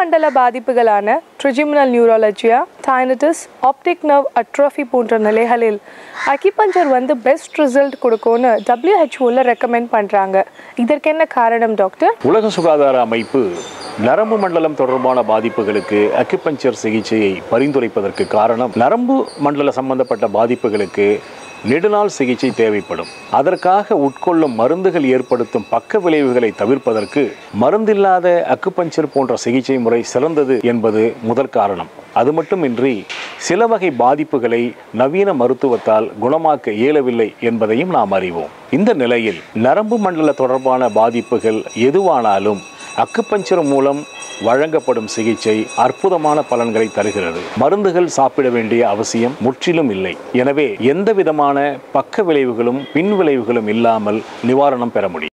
மண்டல பாதிப்புகளான trigeminal neuralgia டைனட்டிஸ் ஆப்டிக் நர்வ் அட்ரோஃபி போன்ற நிலைகளில் அக்கிபஞ்சர் வந்து பெஸ்ட் ரிசல்ட் கொடுக்கும்னு டபிள்யூஹெச்ஓவில் ரெக்கமெண்ட் பண்ணுறாங்க இதற்கு என்ன காரணம் டாக்டர் உலக சுகாதார அமைப்பு நரம்பு மண்டலம் தொடர்பான பாதிப்புகளுக்கு அக்குபஞ்சர் சிகிச்சையை பரிந்துரைப்பதற்கு காரணம் நரம்பு மண்டல சம்பந்தப்பட்ட பாதிப்புகளுக்கு நெடுநாள் சிகிச்சை தேவைப்படும் அதற்காக உட்கொள்ளும் மருந்துகள் ஏற்படுத்தும் பக்க விளைவுகளை தவிர்ப்பதற்கு மருந்தில்லாத அக்குபஞ்சர் போன்ற சிகிச்சை முறை சிறந்தது என்பது முதல் காரணம் அது மட்டுமின்றி சில வகை பாதிப்புகளை நவீன மருத்துவத்தால் குணமாக்க இயலவில்லை என்பதையும் நாம் அறிவோம் இந்த நிலையில் நரம்பு மண்டல தொடர்பான பாதிப்புகள் எதுவானாலும் அக்குபஞ்சர் மூலம் வழங்கப்படும் சிகிச்சை அற்புதமான பலன்களை தருகிறது மருந்துகள் சாப்பிட வேண்டிய அவசியம் முற்றிலும் இல்லை எனவே எந்த விதமான பக்க விளைவுகளும் பின் விளைவுகளும் இல்லாமல் நிவாரணம் பெற முடியும்